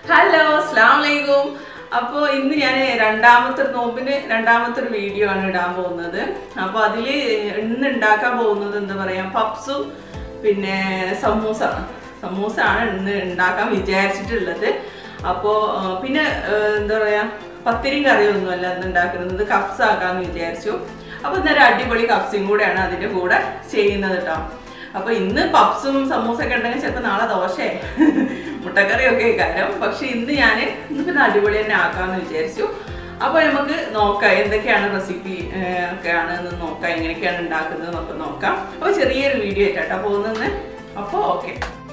hello അസ്ലാം വലൈക്കും അപ്പോൾ ഇന്ന് ഞാൻ രണ്ടാമത്തെ ഒരു നോമ്പിന് രണ്ടാമത്തെ ഒരു വീഡിയോ ആണ് ഇടാൻ പോകുന്നത് അപ്പോൾ അതിൽ ഇന്ന് ഉണ്ടാക്കാൻ പോകുന്നത് എന്താ പറയാ പപ്സും പിന്നെ സമൂസ സമൂസ ആണ് ഇന്ന് ഉണ്ടാക്കാൻ വിചാരിച്ചിട്ടുള്ളത് അപ്പോൾ പിന്നെ ആ, എന്താ പറയാ പത്തിരിയും കറിയൊന്നും അല്ല ഇന്ന് ഉണ്ടാക്കുന്നത് കപ്സ് ആക്കാന്ന് വിചാരിച്ചു അപ്പോൾ ഇന്നൊരു അടിപൊളി കപ്സും കൂടെയാണ് അതിൻ്റെ കൂടെ ചെയ്യുന്നത് കേട്ടോ അപ്പൊ ഇന്ന് പപ്സും സമൂസൊക്കെ ഉണ്ടെങ്കിൽ ചിലപ്പോൾ നാളെ ദോശയെ മുട്ടക്കറിയൊക്കെ കാര്യം പക്ഷെ ഇന്ന് ഞാൻ ഇന്ന് പിന്നെ അടിപൊളി തന്നെ ആക്കാമെന്ന് വിചാരിച്ചു അപ്പോൾ നമുക്ക് നോക്കാം എന്തൊക്കെയാണ് റെസിപ്പി ഒക്കെ ആണെന്ന് നോക്കാം എങ്ങനെയൊക്കെയാണ് ഉണ്ടാക്കുന്നത് എന്നൊക്കെ നോക്കാം അപ്പോൾ ചെറിയൊരു വീഡിയോ ആയിട്ടാട്ടോ പോകുന്നത് അപ്പോൾ ഓക്കെ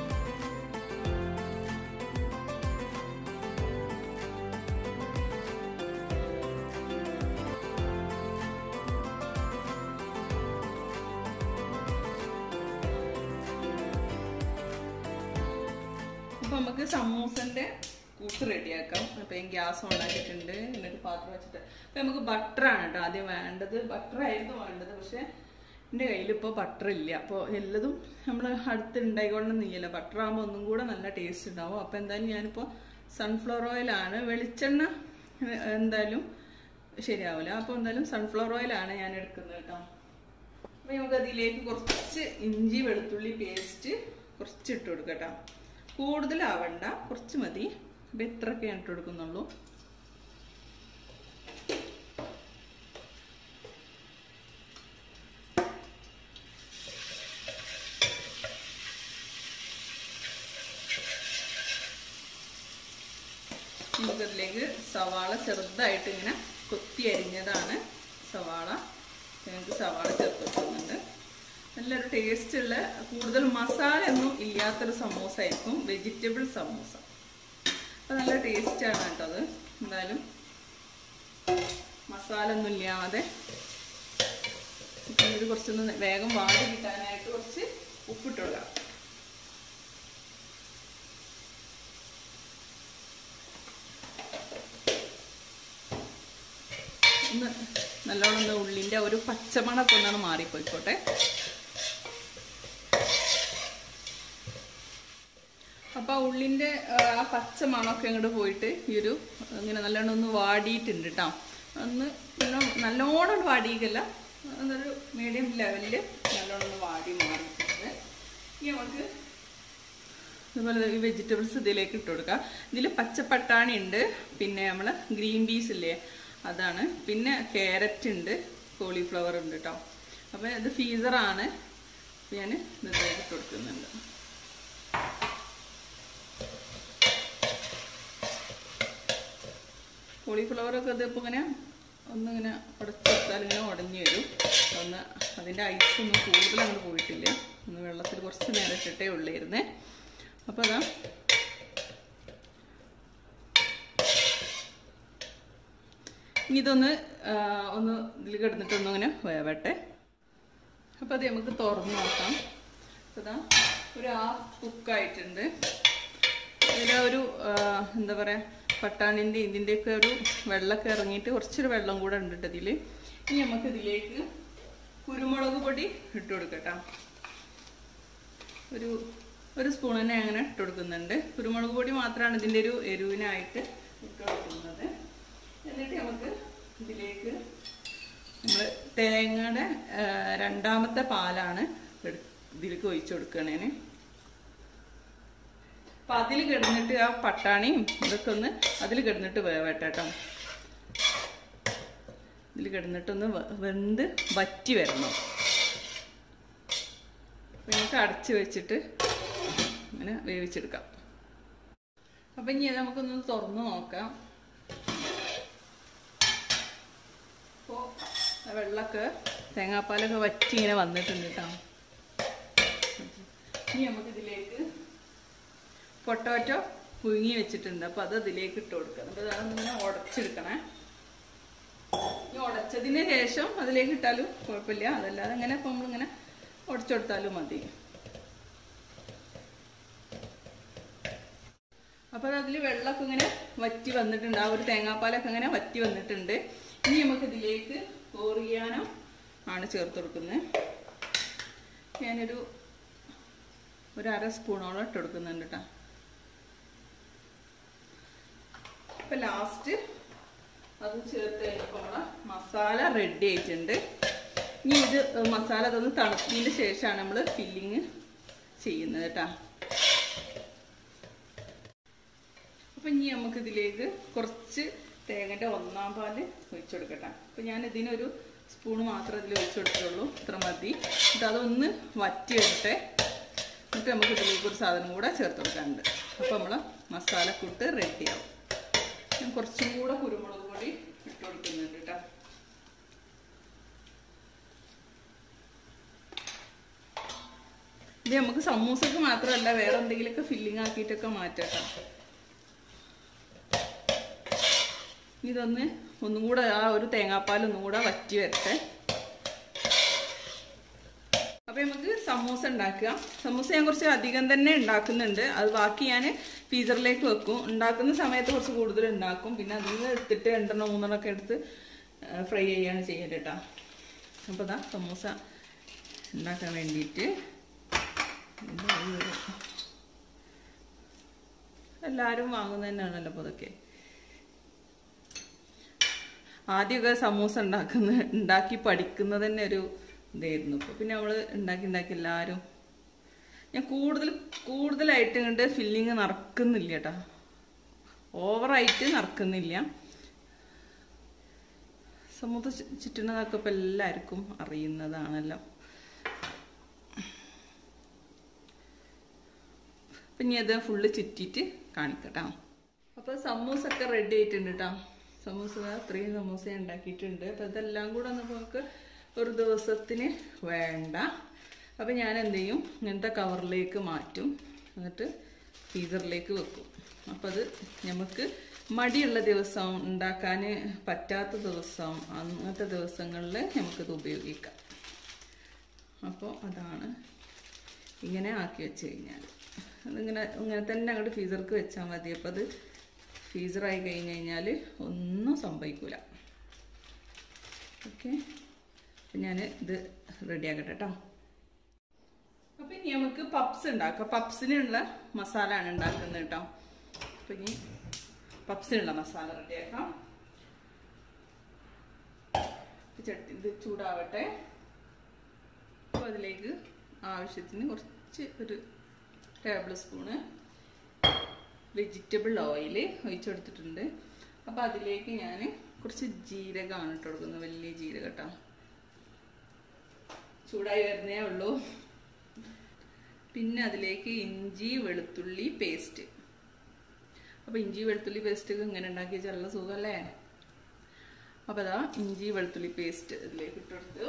അപ്പൊ നമുക്ക് സമൂസന്റെ കൂട്ട് റെഡിയാക്കാം അപ്പൊ ഞാൻ ഗ്യാസ് ഓൺ ആക്കിയിട്ടുണ്ട് എന്നിട്ട് പാത്രം വെച്ചിട്ട് അപ്പൊ നമുക്ക് ബട്ടർ ആണ് കേട്ടോ ആദ്യം വേണ്ടത് ബട്ടർ ആയിരുന്നു വേണ്ടത് പക്ഷെ എൻ്റെ കയ്യിൽ ഇപ്പോൾ ബട്ടർ ഇല്ല അപ്പോൾ എല്ലതും നമ്മൾ അടുത്ത് ഉണ്ടായിക്കൊണ്ടെന്നില്ല ബട്ടർ ആകുമ്പോൾ ഒന്നും കൂടെ നല്ല ടേസ്റ്റ് ഉണ്ടാവും അപ്പോൾ എന്തായാലും ഞാനിപ്പോൾ സൺഫ്ലവർ ഓയിലാണ് വെളിച്ചെണ്ണ ഏഹ്, എന്തായാലും ശരിയാവില്ല അപ്പോൾ എന്തായാലും സൺഫ്ലവർ ഓയിലാണ് ഞാൻ എടുക്കുന്നത് കേട്ടോ അപ്പൊ നമുക്ക് അതിലേക്ക് കുറച്ച് ഇഞ്ചി വെളുത്തുള്ളി പേസ്റ്റ് കുറച്ച് ഇട്ട് കൊടുക്കട്ടോ കൂടുതലാവണ്ട കുറച്ച് മതി അപ്പൊ ഇത്രയൊക്കെ ഞാൻ ഇട്ട് കൊടുക്കുന്നുള്ളൂ നമുക്കതിലേക്ക് സവാള ചെറുതായിട്ട് ഇങ്ങനെ കൊത്തി അരിഞ്ഞതാണ് സവാള ഞങ്ങൾക്ക് സവാള ചേർത്ത് വെക്കുന്നുണ്ട് നല്ലൊരു ടേസ്റ്റ് ഉള്ള കൂടുതൽ മസാല ഒന്നും ഇല്ലാത്തൊരു സമൂസ ആയിരിക്കും വെജിറ്റബിൾ സമൂസ അപ്പം നല്ല ടേസ്റ്റാണ് കേട്ടോ അത് എന്തായാലും മസാല ഒന്നും ഇല്ലാതെ ഇപ്പം ഇത് കുറച്ചൊന്ന് വേഗം വാടി കിട്ടാനായിട്ട് കുറച്ച് ഉപ്പിട്ടുകൊടുക്കാം ഒന്ന് നല്ലോണം ഒന്ന് ഉള്ളിൻ്റെ ഒരു പച്ചമണൊക്കെ ഒന്നാണ് മാറിപ്പോയിക്കോട്ടെ അപ്പൊ ആ ഉള്ളിന്റെ ആ, ആ പച്ച മണമൊക്കെ അങ്ങോട്ട് പോയിട്ട് ഈ ഒരു ഇങ്ങനെ നല്ലോണം ഒന്ന് വാടിയിട്ടുണ്ട് കേട്ടോ ഒന്ന് നല്ലോണം നല്ലോണം വാടിയിക്കല്ല അതൊരു മീഡിയം ലെവലിൽ നല്ലോണം ഒന്ന് വാടി മാറിയിട്ടുണ്ട് ഇനി നമുക്ക് അതുപോലെ ഈ വെജിറ്റബിൾസ് ഇതിലേക്ക് ഇട്ട് കൊടുക്കാം ഇതിൽ പച്ചപ്പട്ടാണി ഉണ്ട് പിന്നെ നമ്മൾ ഗ്രീൻ പീസ് ഇല്ലേ അതാണ് പിന്നെ ക്യാരറ്റ് ഉണ്ട് കോളിഫ്ലവർ ഉണ്ട് കേട്ടോ അപ്പം ഇത് ഫീസറാണ് ഞാൻ ഇതിലേക്ക് ഇട്ട് കൊടുക്കുന്നുണ്ട് കോളിഫ്ലവറൊക്കെ ഇതിപ്പോൾ ഇങ്ങനെ ഒന്നിങ്ങനെ ഉടച്ചെടുത്താൽ ഇങ്ങനെ ഉടഞ്ഞു വരും ഒന്ന് അതിൻ്റെ ഐസൊന്നും കൂടുതൽ അങ്ങോട്ട് പോയിട്ടില്ല ഒന്ന് വെള്ളത്തിൽ കുറച്ച് നേരം ഇട്ടിട്ടേ ഉള്ളായിരുന്നേ അപ്പോൾ അതാ ഇനി ഇതൊന്ന് ആ, ഒന്ന് ഇതിൽ കിടന്നിട്ട് ഒന്നിങ്ങനെ വേവട്ടെ അപ്പോൾ അത് നമുക്ക് തുറന്ന് നോക്കാം അപ്പോൾ ഇതാ ഒരു ഹാഫ് കുക്കായിട്ടുണ്ട് ഇതിൽ ഒരു ആ, എന്താ പറയുക പട്ടാണിൻ്റെ ഇതിൻ്റെയൊക്കെ ഒരു വെള്ളമൊക്കെ ഇറങ്ങിയിട്ട് കുറച്ചൊരു വെള്ളം കൂടെ ഉണ്ട് ട്ടോ ഇതിൽ ഇനി നമുക്ക് ഇതിലേക്ക് കുരുമുളക് പൊടി ഇട്ട് കൊടുക്കട്ടോ ഒരു ഒരു സ്പൂൺ തന്നെ അങ്ങനെ ഇട്ട് കൊടുക്കുന്നുണ്ട് കുരുമുളക് പൊടി മാത്രമാണ് ഇതിൻ്റെ ഒരു എരിവിനായിട്ട് ഇട്ട് കൊടുക്കുന്നത് എന്നിട്ട് നമുക്ക് ഇതിലേക്ക് നമ്മൾ തേങ്ങയുടെ ആ, രണ്ടാമത്തെ പാലാണ് എടു- ഇതിലേക്ക് ഒഴിച്ചു കൊടുക്കണേന് അപ്പൊ അതിൽ കിടന്നിട്ട് ആ പട്ടാണിയും ഇതൊക്കെ ഒന്ന് അതിൽ കിടന്നിട്ട് വേവട്ടെ കേട്ടോ ഇതിൽ കിടന്നിട്ടൊന്ന് വെ- വെന്ത് വറ്റി വരണം അപ്പൊ നമുക്ക് അടച്ച് വെച്ചിട്ട് ഇങ്ങനെ വേവിച്ചെടുക്കാം അപ്പൊ ഇനി അത് നമുക്കൊന്ന് തുറന്ന് നോക്കാം അപ്പോൾ വെള്ളമൊക്കെ തേങ്ങാപ്പാലൊക്കെ വറ്റി ഇങ്ങനെ വന്നിട്ടുണ്ട് കേട്ടോ ഇനി നമുക്ക് ഇതിലേക്ക് പൊട്ടോറ്റോ പുഴുങ്ങി വെച്ചിട്ടുണ്ട് അപ്പോൾ അത് ഇതിലേക്ക് ഇട്ട് കൊടുക്കുക എന്നിട്ട് അതൊന്നിങ്ങനെ ഉടച്ചെടുക്കണേ ഈ ഉടച്ചതിന് ശേഷം അതിലേക്ക് ഇട്ടാലും കുഴപ്പമില്ല അതല്ലാതെ ഇങ്ങനെ ഇപ്പം നമ്മളിങ്ങനെ ഉടച്ചെടുത്താലും മതി അപ്പോൾ അതിൽ വെള്ളമൊക്കെ ഇങ്ങനെ വറ്റി വന്നിട്ടുണ്ട് ആ ഒരു തേങ്ങാപ്പാലൊക്കെ ഇങ്ങനെ വറ്റി വന്നിട്ടുണ്ട് ഇനി നമുക്ക് ഇതിലേക്ക് ഓറിയാനോ ആണ് ചേർത്ത് കൊടുക്കുന്നത് ഞാനൊരു ഒരു അര സ്പൂണോളം ഇട്ട് കൊടുക്കുന്നുണ്ട് കേട്ടോ ഇപ്പൊ ലാസ്റ്റ് അത് ചേർത്ത് കഴിഞ്ഞപ്പോൾ നമ്മളെ മസാല റെഡി ആയിട്ടുണ്ട് ഇനി ഇത് മസാല അതൊന്ന് തണുത്തതിന് ശേഷമാണ് നമ്മൾ ഫില്ലിങ് ചെയ്യുന്നത് കേട്ടാ അപ്പൊ ഇനി നമുക്ക് ഇതിലേക്ക് കുറച്ച് തേങ്ങന്റെ ഒന്നാം പാല് ഒഴിച്ചു കൊടുക്കട്ടെ അപ്പൊ ഞാൻ ഇതിനൊരു സ്പൂൺ മാത്രം ഇതിൽ ഒഴിച്ചു കൊടുത്തുള്ളൂ ഇത്ര മതി എന്നിട്ട് അതൊന്ന് വറ്റി വരട്ടെ എന്നിട്ട് നമുക്ക് ഇതിലേക്ക് ഒരു സാധനം കൂടെ ചേർത്ത് കൊടുക്കാനുണ്ട് അപ്പൊ നമ്മളെ മസാലക്കൂട്ട് റെഡിയാവും ഞാൻ കുറച്ചും കൂടെ കുരുമുളക് പൊടി ഇട്ട് കൊടുക്കുന്നുണ്ട് കേട്ടോ ഇത് നമുക്ക് സമൂസക്ക് മാത്രമല്ല വേറെ എന്തെങ്കിലുമൊക്കെ ഫില്ലിംഗ് ആക്കിയിട്ടൊക്കെ മാറ്റാം കേട്ടോ ഇതൊന്ന് ഒന്നും കൂടെ ആ ഒരു തേങ്ങാപ്പാൽ ഒന്നും കൂടെ വറ്റി വരട്ടെ അപ്പൊ നമുക്ക് സമൂസ ഉണ്ടാക്കുക സമൂസ ഞാൻ കുറച്ച് അധികം തന്നെ ഉണ്ടാക്കുന്നുണ്ട് അത് ബാക്കി ഞാൻ ഫീസറിലേക്ക് വെക്കും ഉണ്ടാക്കുന്ന സമയത്ത് കുറച്ച് കൂടുതൽ ഉണ്ടാക്കും പിന്നെ അതിൽ നിന്ന് എടുത്തിട്ട് രണ്ടെണ്ണം മൂന്നെണ്ണം ഒക്കെ എടുത്ത് ഫ്രൈ ചെയ്യാണ് ചെയ്യല് കേട്ടോ അപ്പോൾ ഇതാ സമൂസ ഉണ്ടാക്കാൻ വേണ്ടിയിട്ട് എല്ലാവരും വാങ്ങുന്നത് തന്നെയാണല്ലോ അപ്പോൾ അതൊക്കെ ആദ്യമൊക്കെ സമൂസ ഉണ്ടാക്കുന്ന ഉണ്ടാക്കി പഠിക്കുന്നത് തന്നെ ഒരു ഇതായിരുന്നു ഇപ്പോൾ പിന്നെ നമ്മൾ ഉണ്ടാക്കി ഉണ്ടാക്കി എല്ലാവരും ഞാൻ കൂടുതൽ കൂടുതലായിട്ട് കണ്ട് ഫില്ലിങ് നടക്കുന്നില്ല കേട്ടോ ഓവറായിട്ട് നടക്കുന്നില്ല സമൂസ ചുറ്റുന്നതൊക്കെ ഇപ്പം എല്ലാവർക്കും അറിയുന്നതാണല്ലോ അപ്പം ഇനി അത് ഫുള്ള് ചുറ്റിയിട്ട് കാണിക്കട്ടോ അപ്പോൾ സമൂസ ഒക്കെ റെഡി ആയിട്ടുണ്ട് കേട്ടോ സമൂസ അത്രയും സമൂസ ഉണ്ടാക്കിയിട്ടുണ്ട് അപ്പം ഇതെല്ലാം കൂടെ നമുക്ക് ഒരു ദിവസത്തിന് വേണ്ട അപ്പം ഞാൻ എന്ത് ചെയ്യും ഇങ്ങനത്തെ കവറിലേക്ക് മാറ്റും എന്നിട്ട് ഫ്രീസറിലേക്ക് വെക്കും അപ്പം അത് നമുക്ക് മടിയുള്ള ദിവസം ഉണ്ടാക്കാൻ പറ്റാത്ത ദിവസം അങ്ങനത്തെ ദിവസങ്ങളിൽ നമുക്കിത് ഉപയോഗിക്കാം അപ്പോൾ അതാണ് ഇങ്ങനെ ആക്കി വെച്ച് കഴിഞ്ഞാൽ അതിങ്ങനെ ഇങ്ങനെ തന്നെ അങ്ങോട്ട് ഫ്രീസർക്ക് വെച്ചാൽ മതി അപ്പോൾ അത് ഫ്രീസറായി കഴിഞ്ഞ് കഴിഞ്ഞാൽ ഒന്നും സംഭവിക്കില്ല ഓക്കെ അപ്പം ഞാൻ ഇത് റെഡിയാക്കട്ടെ കേട്ടോ അപ്പം ഇനി നമുക്ക് പപ്സ് ഉണ്ടാക്കാം പപ്സിനുള്ള മസാല ആണ് ഉണ്ടാക്കുന്നത് കേട്ടോ അപ്പം ഇനി പപ്സിനുള്ള മസാല റെഡിയാക്കാം ചട്ടി ഇത് ചൂടാവട്ടെ അപ്പോൾ അതിലേക്ക് ആവശ്യത്തിന് കുറച്ച് ഒരു ടേബിൾ സ്പൂണ് വെജിറ്റബിൾ ഓയിൽ ഒഴിച്ചെടുത്തിട്ടുണ്ട് അപ്പോൾ അതിലേക്ക് ഞാൻ കുറച്ച് ജീരകമാണ് ഇട്ട് കൊടുക്കുന്നത് വലിയ ജീരകം കേട്ടോ ചൂടായി വരുന്നേ ഉള്ളൂ പിന്നെ അതിലേക്ക് ഇഞ്ചി വെളുത്തുള്ളി പേസ്റ്റ് അപ്പോൾ ഇഞ്ചി വെളുത്തുള്ളി പേസ്റ്റ് ഇങ്ങനെ ഉണ്ടാക്കി വെച്ചാൽ നല്ല സുഖമല്ലേ അപ്പോൾ അതാ ഇഞ്ചി വെളുത്തുള്ളി പേസ്റ്റ് ഇതിലേക്ക് ഇട്ടെടുത്തു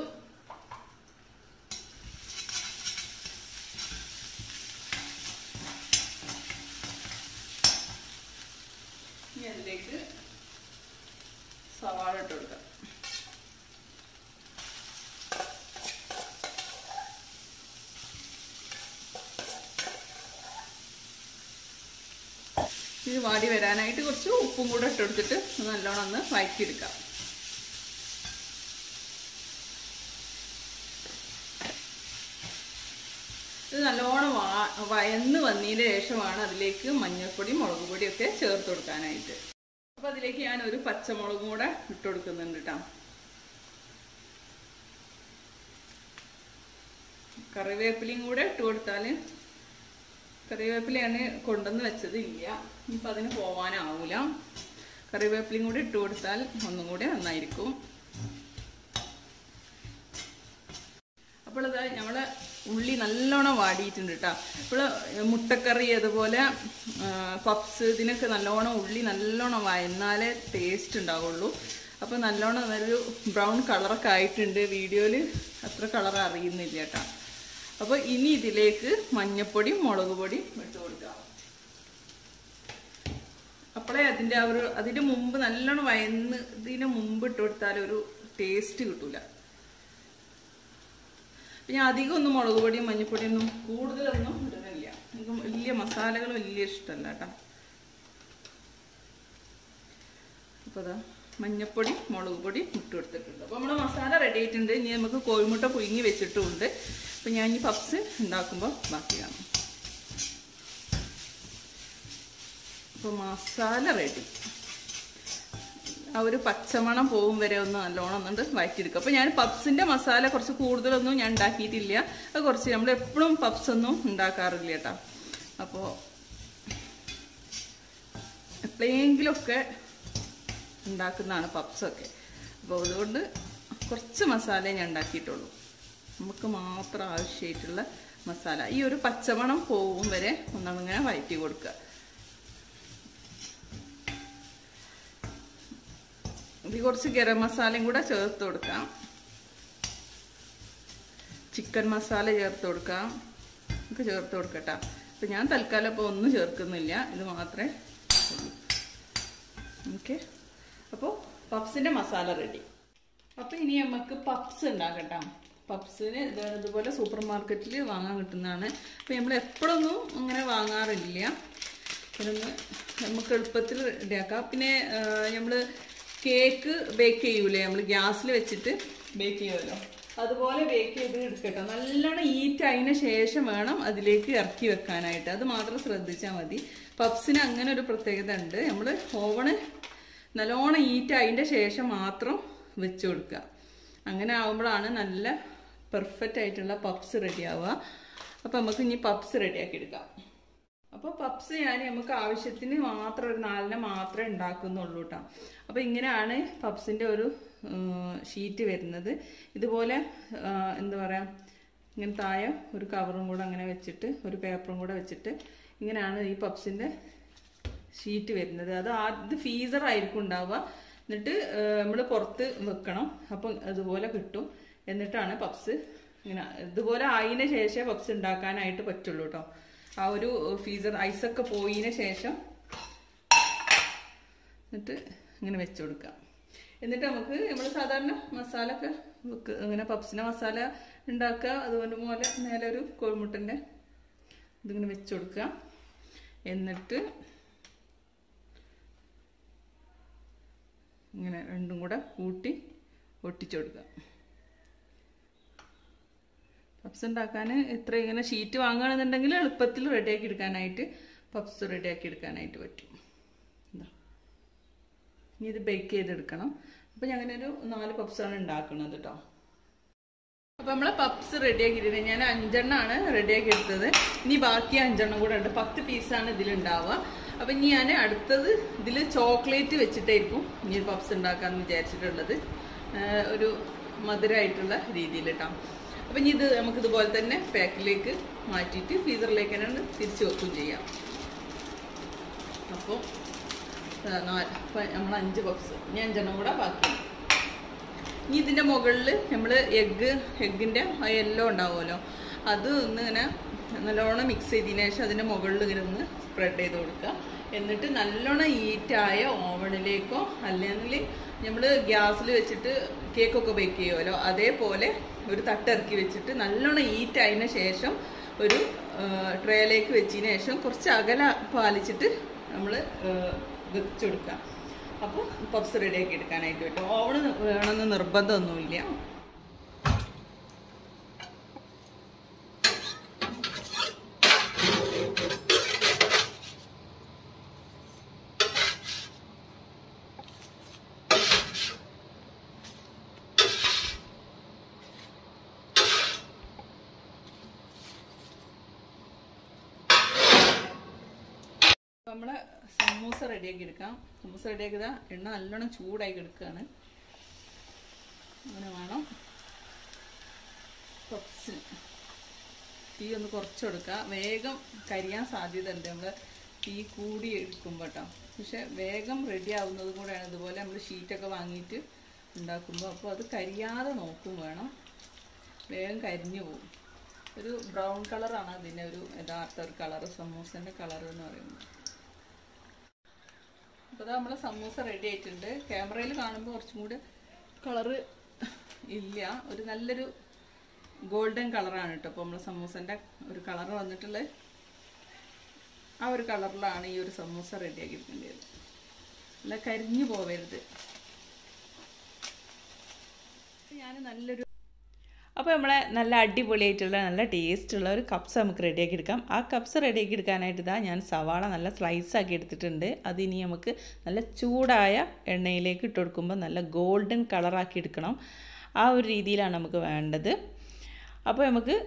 ഇനി അതിലേക്ക് സവാള ഇട്ട് കൊടുക്കാം ഇത് വാടി വരാനായിട്ട് കുറച്ച് ഉപ്പും കൂടെ ഇട്ടെടുത്തിട്ട് നല്ലോണം ഒന്ന് വഴറ്റിയെടുക്കാം ഇത് നല്ലോണം വാ വയന്ന് വന്നതിന് ശേഷമാണ് അതിലേക്ക് മഞ്ഞൾപ്പൊടി മുളക് പൊടിയൊക്കെ ചേർത്ത് കൊടുക്കാനായിട്ട് അപ്പൊ അതിലേക്ക് ഞാൻ ഒരു പച്ചമുളകും കൂടെ ഇട്ട് കൊടുക്കുന്നുണ്ട് കേട്ടോ കറിവേപ്പിലയും കൂടെ ഇട്ട് കൊടുത്താൽ കറിവേപ്പിലയാണ് കൊണ്ടുവന്ന് വെച്ചത് ഇല്ല ഇപ്പം അതിന് പോവാനാവൂല കറിവേപ്പിലയും കൂടി ഇട്ട് കൊടുത്താൽ ഒന്നും കൂടി നന്നായിരിക്കും അപ്പോൾ ഇതാ നമ്മളെ ഉള്ളി നല്ലോണം വാടിയിട്ടുണ്ട് കേട്ടോ ഇപ്പോൾ മുട്ടക്കറി അതുപോലെ പപ്സ് ഇതിനൊക്കെ നല്ലോണം ഉള്ളി നല്ലോണം വയന്നാലേ ടേസ്റ്റ് ഉണ്ടാവുള്ളൂ അപ്പോൾ നല്ലോണം ഒരു ബ്രൗൺ കളറൊക്കെ ആയിട്ടുണ്ട് വീഡിയോയിൽ അത്ര കളർ അറിയുന്നില്ല കേട്ടോ അപ്പോൾ ഇനി ഇതിലേക്ക് മഞ്ഞപ്പൊടിയും മുളക് പൊടിയും ഇട്ട് കൊടുക്കാം അപ്പോഴേ അതിൻ്റെ ആ ഒരു അതിൻ്റെ മുമ്പ് നല്ലോണം വയന്ന് ഇതിന് മുമ്പ് ഇട്ട് കൊടുത്താൽ ഒരു ടേസ്റ്റ് കിട്ടൂല പിന്നെ അധികം ഒന്നും മുളക് പൊടിയും മഞ്ഞപ്പൊടിയും ഒന്നും കൂടുതലൊന്നും ഇടുന്നില്ല എനിക്ക് വലിയ മസാലകൾ വലിയ ഇഷ്ടമല്ല കേട്ടോ അപ്പോൾ അതാ മഞ്ഞപ്പൊടി മുളക് പൊടി ഇട്ട് കൊടുത്തിട്ടുണ്ട് അപ്പോൾ നമ്മുടെ മസാല റെഡി ആയിട്ടുണ്ട് ഇനി നമുക്ക് കോഴിമുട്ട പുഴുങ്ങി വെച്ചിട്ടുമുണ്ട് അപ്പോൾ ഞാൻ ഈ പപ്സ് ഉണ്ടാക്കുമ്പോൾ ബാക്കി കാണാം അപ്പോൾ മസാല റെഡി ആ ഒരു പച്ചമണം പോകും വരെ ഒന്ന് നല്ലോണം ഒന്നുണ്ട് വഴറ്റിയെടുക്കുക അപ്പോൾ ഞാൻ പപ്സിൻ്റെ മസാല കുറച്ച് കൂടുതലൊന്നും ഞാൻ ഉണ്ടാക്കിയിട്ടില്ല അത് കുറച്ച് നമ്മൾ എപ്പോഴും പപ്സ് ഒന്നും ഉണ്ടാക്കാറില്ല കേട്ടോ അപ്പോൾ എപ്പോഴെങ്കിലുമൊക്കെ ഉണ്ടാക്കുന്നതാണ് പപ്സൊക്കെ അപ്പോൾ അതുകൊണ്ട് കുറച്ച് മസാലയെ ഞാൻ ഉണ്ടാക്കിയിട്ടുള്ളൂ നമുക്ക് മാത്രം ആവശ്യമായിട്ടുള്ള മസാല ഈ ഒരു പച്ചമണം പോവും വരെ ഒന്നങ്ങനെ വഴറ്റി കൊടുക്കുക ഇതിൽ കുറച്ച് ഗരം മസാലയും കൂടെ ചേർത്ത് കൊടുക്കാം ചിക്കൻ മസാല ചേർത്ത് കൊടുക്കാം ഒക്കെ ചേർത്ത് കൊടുക്കട്ടാ അപ്പം ഞാൻ തൽക്കാലം ഇപ്പോൾ ഒന്നും ചേർക്കുന്നില്ല ഇത് മാത്രമേ ഉള്ളൂ ഓക്കെ അപ്പോൾ പപ്സിൻ്റെ മസാല റെഡി അപ്പോൾ ഇനി നമുക്ക് പപ്സ് ഉണ്ടാക്കട്ടാം പപ്സിന് ഇതാണ് ഇതുപോലെ സൂപ്പർ മാർക്കറ്റിൽ വാങ്ങാൻ കിട്ടുന്നതാണ് അപ്പോൾ നമ്മൾ എപ്പോഴൊന്നും അങ്ങനെ വാങ്ങാറില്ല ഇതൊന്ന് നമുക്ക് എളുപ്പത്തിൽ റെഡിയാക്കാം പിന്നെ നമ്മൾ കേക്ക് ബേക്ക് ചെയ്യൂലേ നമ്മൾ ഗ്യാസിൽ വെച്ചിട്ട് ബേക്ക് ചെയ്യുമല്ലോ അതുപോലെ ബേക്ക് ചെയ്ത് എടുക്കട്ടോ നല്ലോണം ഈറ്റ് അതിന് ശേഷം വേണം അതിലേക്ക് ഇറക്കി വെക്കാനായിട്ട് അത് മാത്രം ശ്രദ്ധിച്ചാൽ മതി പപ്സിന് അങ്ങനെ ഒരു പ്രത്യേകത ഉണ്ട് നമ്മൾ ഓവണ് നല്ലോണം ഈറ്റ് അതിൻ്റെ ശേഷം മാത്രം വെച്ച് കൊടുക്കുക അങ്ങനെ ആകുമ്പോഴാണ് നല്ല പെർഫെക്റ്റ് ആയിട്ടുള്ള പപ്സ് റെഡി ആവുക അപ്പോൾ നമുക്ക് ഇനി പപ്സ് റെഡിയാക്കി എടുക്കാം അപ്പോൾ പപ്സ് ഞാൻ നമുക്ക് ആവശ്യത്തിന് മാത്രം ഒരു നാലിനെ മാത്രമേ ഉണ്ടാക്കുന്നുള്ളൂ കേട്ടോ അപ്പോൾ ഇങ്ങനെയാണ് പപ്സിൻ്റെ ഒരു ഷീറ്റ് വരുന്നത് ഇതുപോലെ ആ, എന്താ പറയുക ഇങ്ങനെ താഴെ ഒരു കവറും കൂടെ അങ്ങനെ വെച്ചിട്ട് ഒരു പേപ്പറും കൂടെ വെച്ചിട്ട് ഇങ്ങനെയാണ് ഈ പപ്സിൻ്റെ ഷീറ്റ് വരുന്നത് അത് ആദ്യം ഫീസർ ആയിരിക്കും ഉണ്ടാവുക എന്നിട്ട് നമ്മൾ പുറത്ത് വെക്കണം അപ്പം അതുപോലെ കിട്ടും എന്നിട്ടാണ് പപ്സ് ഇങ്ങനെ ഇതുപോലെ ആയതിന് ശേഷമേ പപ്സ് ഉണ്ടാക്കാനായിട്ട് പറ്റുള്ളൂ കേട്ടോ ആ ഒരു ഫീസർ ഐസൊക്കെ പോയതിന് ശേഷം എന്നിട്ട് ഇങ്ങനെ വെച്ച് കൊടുക്കാം എന്നിട്ട് നമുക്ക് നമ്മൾ സാധാരണ മസാല ഒക്കെ വെക്ക് ഇങ്ങനെ പപ്സിൻ്റെ മസാല ഉണ്ടാക്കുക അതുപോലെ പോലെ മേലെ ഒരു കോഴിമുട്ടൻ്റെ ഇതിങ്ങനെ വെച്ച് കൊടുക്കുക എന്നിട്ട് ഇങ്ങനെ രണ്ടും കൂടെ കൂട്ടി ഒട്ടിച്ചു കൊടുക്കുക പപ്സ് ഉണ്ടാക്കാൻ ഇത്ര ഇങ്ങനെ ഷീറ്റ് വാങ്ങുകയാണെന്നുണ്ടെങ്കിൽ എളുപ്പത്തിൽ റെഡിയാക്കി എടുക്കാനായിട്ട് പപ്സ് റെഡിയാക്കി എടുക്കാനായിട്ട് പറ്റും എന്താ ഇനി ഇത് ബേക്ക് ചെയ്തെടുക്കണം അപ്പം ഞാൻ അങ്ങനെ ഒരു നാല് പപ്സാണ് ഉണ്ടാക്കുന്നത് കേട്ടോ അപ്പം നമ്മളെ പപ്സ് റെഡിയാക്കിയിട്ടുണ്ട് ഞാൻ അഞ്ചെണ്ണമാണ് റെഡിയാക്കി എടുത്തത് ഇനി ബാക്കി അഞ്ചെണ്ണം കൂടെ ഉണ്ട് പത്ത് പീസാണ് ഇതിലുണ്ടാവുക അപ്പം ഇനി ഞാൻ അടുത്തത് ഇതിൽ ചോക്ലേറ്റ് വെച്ചിട്ടായിരിക്കും ഇനി പപ്സ് ഉണ്ടാക്കാമെന്ന് വിചാരിച്ചിട്ടുള്ളത് ആഹ് ഒരു മധുരമായിട്ടുള്ള രീതിയിൽ കേട്ടോ അപ്പം ഇനി ഇത് നമുക്ക് ഇതുപോലെ തന്നെ പാക്കിലേക്ക് മാറ്റിയിട്ട് ഫ്രീസറിലേക്ക് തന്നെ തിരിച്ചു വെക്കുകയും ചെയ്യാം അപ്പോൾ നമ്മൾ അഞ്ച് പപ്സ് ഇനി അഞ്ചെണ്ണം കൂടെ ബാക്കിയാണ് ഇനി ഇതിൻ്റെ മുകളിൽ നമ്മൾ എഗ്ഗ് എഗ്ഗിൻ്റെ ആ യെല്ലോ ഉണ്ടാവുമല്ലോ അത് ഒന്ന് ഇങ്ങനെ നല്ലോണം മിക്സ് ചെയ്തതിന് ശേഷം അതിൻ്റെ മുകളിൽ ഇങ്ങനെ ഒന്ന് സ്പ്രെഡ് ചെയ്ത് കൊടുക്കുക എന്നിട്ട് നല്ലോണം ഈറ്റായ ഓവണിലേക്കോ അല്ലെങ്കിൽ നമ്മൾ ഗ്യാസിൽ വെച്ചിട്ട് കേക്കൊക്കെ ബേക്ക് ചെയ്യുമല്ലോ അതേപോലെ ഒരു തട്ടിറക്കി വെച്ചിട്ട് നല്ലോണം ഈറ്റ് ആയതിന് ശേഷം ഒരു ട്രേയിലേക്ക് വെച്ചതിന് ശേഷം കുറച്ച് അകല പാലിച്ചിട്ട് നമ്മൾ വെച്ച് കൊടുക്കുക അപ്പോൾ പപ്സ് റെഡിയാക്കി എടുക്കാനായിട്ട് പറ്റും ഓവണ് വേണമെന്ന് നിർബന്ധമൊന്നുമില്ല നമ്മൾ സമൂസ റെഡിയാക്കി എടുക്കാം സമൂസ റെഡിയാക്കിയതാ എണ്ണ നല്ലോണം ചൂടായി എടുക്കുകയാണ് അങ്ങനെ വേണം പപ്സിന് തീ ഒന്ന് കുറച്ച് കൊടുക്കുക വേഗം കരിയാൻ സാധ്യത ഉണ്ട് നമ്മൾ തീ കൂടി എടുക്കുമ്പോൾ കേട്ടോ പക്ഷെ വേഗം റെഡി ആവുന്നത് കൂടെയാണ് ഇതുപോലെ നമ്മൾ ഷീറ്റൊക്കെ വാങ്ങിയിട്ട് ഉണ്ടാക്കുമ്പോൾ അപ്പോൾ അത് കരിയാതെ നോക്കും വേണം വേഗം കരിഞ്ഞു പോകും ഒരു ബ്രൗൺ കളറാണ് അതിൻ്റെ ഒരു യഥാർത്ഥ ഒരു കളറ് സമൂസൻ്റെ കളർ എന്ന് പറയുന്നത് അപ്പോൾ നമ്മളെ സമൂസ റെഡി ആയിട്ടുണ്ട് ക്യാമറയിൽ കാണുമ്പോൾ കുറച്ചും കൂടി കളറ് ഇല്ല ഒരു നല്ലൊരു ഗോൾഡൻ കളറാണ് കേട്ടോ അപ്പോൾ നമ്മളെ സമൂസൻ്റെ ഒരു കളർ വന്നിട്ടുള്ളത് ആ ഒരു കളറിലാണ് ഈ ഒരു സമൂസ റെഡിയാക്കി എടുക്കേണ്ടത് അല്ല കരിഞ്ഞു പോവരുത് ഞാൻ നല്ലൊരു അപ്പോൾ നമ്മളെ നല്ല അടിപൊളിയായിട്ടുള്ള നല്ല ടേസ്റ്റുള്ള ഒരു കപ്സ് നമുക്ക് റെഡിയാക്കി എടുക്കാം ആ കപ്സ് റെഡിയാക്കി എടുക്കാനായിട്ട് ഇതാ ഞാൻ സവാള നല്ല സ്ലൈസ് ആക്കി എടുത്തിട്ടുണ്ട് അത് ഇനി നമുക്ക് നല്ല ചൂടായ എണ്ണയിലേക്ക് ഇട്ട് കൊടുക്കുമ്പോൾ നല്ല ഗോൾഡൻ കളറാക്കി എടുക്കണം ആ ഒരു രീതിയിലാണ് നമുക്ക് വേണ്ടത് അപ്പോൾ നമുക്ക്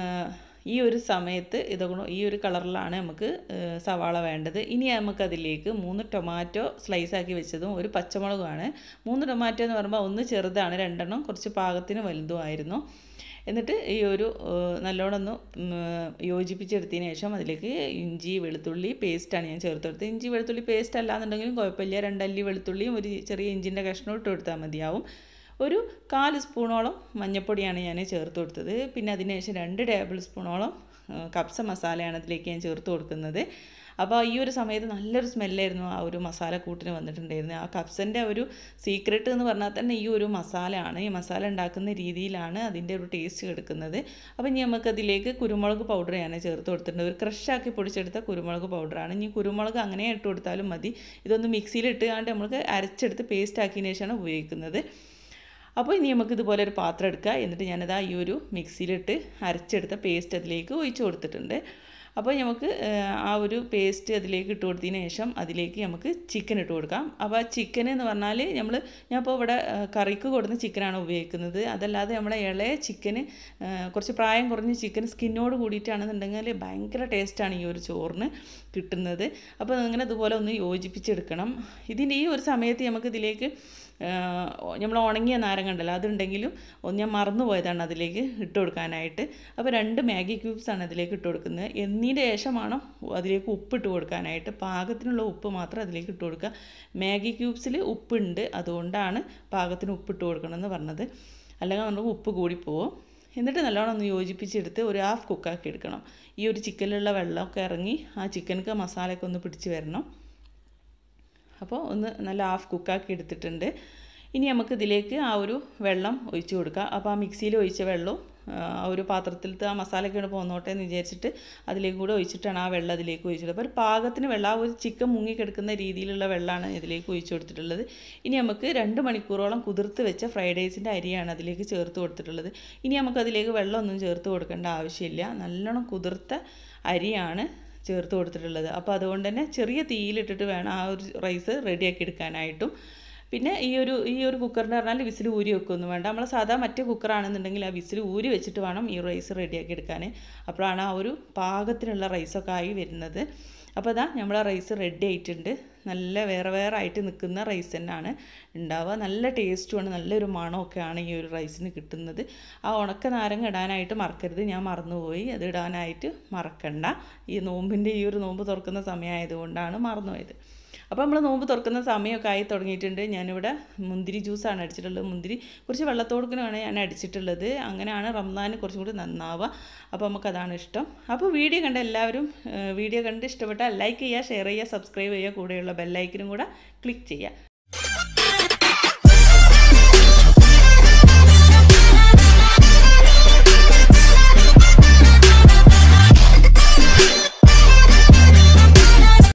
ഈ ഒരു സമയത്ത് ഇതൊക്കെ ഈ ഒരു കളറിലാണ് നമുക്ക് സവാള വേണ്ടത് ഇനി നമുക്കതിലേക്ക് മൂന്ന് ടൊമാറ്റോ സ്ലൈസ് ആക്കി വെച്ചതും ഒരു പച്ചമുളകുമാണ് മൂന്ന് ടൊമാറ്റോ എന്ന് പറയുമ്പോൾ ഒന്ന് ചെറുതാണ് രണ്ടെണ്ണം കുറച്ച് പാകത്തിന് വലുതുമായിരുന്നു എന്നിട്ട് ഈ ഒരു നല്ലോണം ഒന്ന് യോജിപ്പിച്ചെടുത്തതിന് ശേഷം അതിലേക്ക് ഇഞ്ചി വെളുത്തുള്ളി പേസ്റ്റാണ് ഞാൻ ചേർത്ത് കൊടുത്തത് ഇഞ്ചി വെളുത്തുള്ളി പേസ്റ്റ് അല്ലാന്നുണ്ടെങ്കിലും കുഴപ്പമില്ല രണ്ടല്ലി വെളുത്തുള്ളിയും ഒരു ചെറിയ ഇഞ്ചിൻ്റെ കഷ്ണം ഇട്ട് കൊടുത്താൽ മതിയാവും ഒരു കാല് സ്പൂണോളം മഞ്ഞൾപ്പൊടിയാണ് ഞാൻ ചേർത്ത് കൊടുത്തത് പിന്നെ അതിന് ശേഷം രണ്ട് ടേബിൾ സ്പൂണോളം കപ്സ മസാലയാണ് അതിലേക്ക് ഞാൻ ചേർത്ത് കൊടുക്കുന്നത് അപ്പോൾ ഈ ഒരു സമയത്ത് നല്ലൊരു സ്മെല്ലായിരുന്നു ആ ഒരു മസാല കൂട്ടിന് വന്നിട്ടുണ്ടായിരുന്നത് ആ കപ്സൻ്റെ ഒരു സീക്രട്ട് എന്ന് പറഞ്ഞാൽ തന്നെ ഈ ഒരു മസാലയാണ് ഈ മസാല ഉണ്ടാക്കുന്ന രീതിയിലാണ് അതിൻ്റെ ഒരു ടേസ്റ്റ് എടുക്കുന്നത് അപ്പോൾ ഇനി നമുക്കതിലേക്ക് കുരുമുളക് പൗഡർ ഞാൻ ചേർത്ത് കൊടുത്തിട്ടുണ്ട് ഒരു ക്രഷാക്കി പൊടിച്ചെടുത്ത കുരുമുളക് പൗഡറാണ് ഇനി കുരുമുളക് അങ്ങനെ ഇട്ട് കൊടുത്താലും മതി ഇതൊന്ന് മിക്സിയിൽ ഇട്ടുകൊണ്ട് നമുക്ക് അരച്ചെടുത്ത് പേസ്റ്റ് ആക്കിയതിന് ശേഷമാണ് ഉപയോഗിക്കുന്നത് അപ്പോൾ ഇനി നമുക്ക് ഇതുപോലെ ഒരു പാത്രം എടുക്കുക എന്നിട്ട് ഞാനത് ഈ ഒരു മിക്സിയിലിട്ട് അരച്ചെടുത്ത പേസ്റ്റ് അതിലേക്ക് ഒഴിച്ചു കൊടുത്തിട്ടുണ്ട് അപ്പോൾ നമുക്ക് ആ ഒരു പേസ്റ്റ് അതിലേക്ക് ഇട്ട് കൊടുത്തതിന് ശേഷം അതിലേക്ക് നമുക്ക് ചിക്കൻ ഇട്ട് കൊടുക്കാം അപ്പോൾ ആ ചിക്കൻ എന്ന് പറഞ്ഞാൽ നമ്മൾ ഞാൻ ഇപ്പോൾ ഇവിടെ കറിക്ക് കൊടുക്കുന്ന ചിക്കനാണ് ഉപയോഗിക്കുന്നത് അതല്ലാതെ നമ്മളെ ഇളയ ചിക്കന് കുറച്ച് പ്രായം കുറഞ്ഞ ചിക്കൻ സ്കിന്നോട് കൂടിയിട്ടാണെന്നുണ്ടെങ്കിൽ ഭയങ്കര ടേസ്റ്റാണ് ഈ ഒരു ചോറിന് കിട്ടുന്നത് അപ്പോൾ അങ്ങനെ ഇതുപോലെ ഒന്ന് യോജിപ്പിച്ചെടുക്കണം ഇതിൻ്റെ ഈ ഒരു സമയത്ത് നമുക്ക് ഇതിലേക്ക് നമ്മൾ ഉണങ്ങിയ നാരങ്ങ ഉണ്ടല്ലോ അതുണ്ടെങ്കിലും ഞാൻ മറന്നു പോയതാണ് അതിലേക്ക് ഇട്ട് കൊടുക്കാനായിട്ട് അപ്പോൾ രണ്ട് മാഗി ക്യൂബ്സാണ് അതിലേക്ക് ഇട്ട് കൊടുക്കുന്നത് എന്നതിൻ്റെ ശേഷമാണ് അതിലേക്ക് ഉപ്പ് ഇട്ട് കൊടുക്കാനായിട്ട് പാകത്തിനുള്ള ഉപ്പ് മാത്രം അതിലേക്ക് ഇട്ട് കൊടുക്കുക മാഗി ക്യൂബ്സിൽ ഉപ്പുണ്ട് അതുകൊണ്ടാണ് പാകത്തിന് ഉപ്പ് ഇട്ട് കൊടുക്കണമെന്ന് പറഞ്ഞത് അല്ലെങ്കിൽ നമുക്ക് ഉപ്പ് കൂടിപ്പോവും എന്നിട്ട് നല്ലോണം ഒന്ന് യോജിപ്പിച്ചെടുത്ത് ഒരു ഹാഫ് കുക്കാക്കി എടുക്കണം ഈ ഒരു ചിക്കനിലുള്ള വെള്ളമൊക്കെ ഇറങ്ങി ആ ചിക്കനക്ക് മസാലയൊക്കെ ഒന്ന് പിടിച്ച് വരണം അപ്പോൾ ഒന്ന് നല്ല ഹാഫ് കുക്കാക്കി എടുത്തിട്ടുണ്ട് ഇനി നമുക്ക് ഇതിലേക്ക് ആ ഒരു വെള്ളം ഒഴിച്ച് കൊടുക്കുക അപ്പോൾ ആ മിക്സിയിൽ ഒഴിച്ച വെള്ളവും ആ ഒരു പാത്രത്തിലത്തെ ആ മസാലയൊക്കെ പോന്നോട്ടെ എന്ന് വിചാരിച്ചിട്ട് അതിലേക്ക് കൂടെ ഒഴിച്ചിട്ടാണ് ആ വെള്ളം അതിലേക്ക് ഒഴിച്ചത് അപ്പോൾ ഒരു പാകത്തിന് വെള്ളം ആ ഒരു ചിക്കൻ മുങ്ങിക്കിടക്കുന്ന രീതിയിലുള്ള വെള്ളമാണ് ഇതിലേക്ക് ഒഴിച്ചു കൊടുത്തിട്ടുള്ളത് ഇനി നമുക്ക് രണ്ട് മണിക്കൂറോളം കുതിർത്ത് വെച്ച ഫ്രൈഡ് റൈസിൻ്റെ അരിയാണ് അതിലേക്ക് ചേർത്ത് കൊടുത്തിട്ടുള്ളത് ഇനി നമുക്ക് അതിലേക്ക് വെള്ളമൊന്നും ചേർത്ത് കൊടുക്കേണ്ട ആവശ്യമില്ല നല്ലോണം കുതിർത്ത അരിയാണ് ചേർത്ത് കൊടുത്തിട്ടുള്ളത് അപ്പോൾ അതുകൊണ്ട് തന്നെ ചെറിയ തീയിലിട്ടിട്ട് വേണം ആ ഒരു റൈസ് റെഡിയാക്കി എടുക്കാനായിട്ടും പിന്നെ ഈ ഒരു ഈ ഒരു കുക്കറിൻ്റെ പറഞ്ഞാൽ വിസിൽ ഊരി വെക്കൊന്നും വേണ്ട നമ്മൾ സാധാ മറ്റേ കുക്കറാണെന്നുണ്ടെങ്കിൽ ആ വിസിൽ ഊരി വെച്ചിട്ട് വേണം ഈ റൈസ് റെഡിയാക്കി എടുക്കാൻ അപ്പോഴാണ് ആ ഒരു പാകത്തിനുള്ള റൈസൊക്കെ ആയി വരുന്നത് അപ്പോൾ അതാ നമ്മളെ റൈസ് റെഡി ആയിട്ടുണ്ട് നല്ല വേറെ വേറെ ആയിട്ട് നിൽക്കുന്ന റൈസ് തന്നെയാണ് ഉണ്ടാവുക നല്ല ടേസ്റ്റുമാണ് നല്ലൊരു മണമൊക്കെയാണ് ഈ ഒരു റൈസിന് കിട്ടുന്നത് ആ ഉണക്ക നാരങ്ങ ഇടാനായിട്ട് മറക്കരുത് ഞാൻ മറന്നുപോയി അത് ഇടാനായിട്ട് മറക്കണ്ട ഈ നോമ്പിൻ്റെ ഈ ഒരു നോമ്പ് തുറക്കുന്ന സമയമായതുകൊണ്ടാണ് മറന്നുപോയത് അപ്പോൾ നമ്മൾ നോമ്പ് തുറക്കുന്ന സമയമൊക്കെ ആയി തുടങ്ങിയിട്ടുണ്ട് ഞാനിവിടെ മുന്തിരി ജ്യൂസാണ് അടിച്ചിട്ടുള്ളത് മുന്തിരി കുറച്ച് വെള്ളത്തോടുക്കനാണ് ഞാൻ അടിച്ചിട്ടുള്ളത് അങ്ങനെയാണ് റംസാന് കുറച്ചും കൂടി നന്നാവുക അപ്പോൾ നമുക്കതാണ് ഇഷ്ടം അപ്പോൾ വീഡിയോ കണ്ട എല്ലാവരും വീഡിയോ കണ്ട് ഇഷ്ടപ്പെട്ടാൽ ലൈക്ക് ചെയ്യുക ഷെയർ ചെയ്യുക സബ്സ്ക്രൈബ് ചെയ്യുക കൂടെയുള്ള ബെല്ലൈക്കനും കൂടെ ക്ലിക്ക് ചെയ്യുക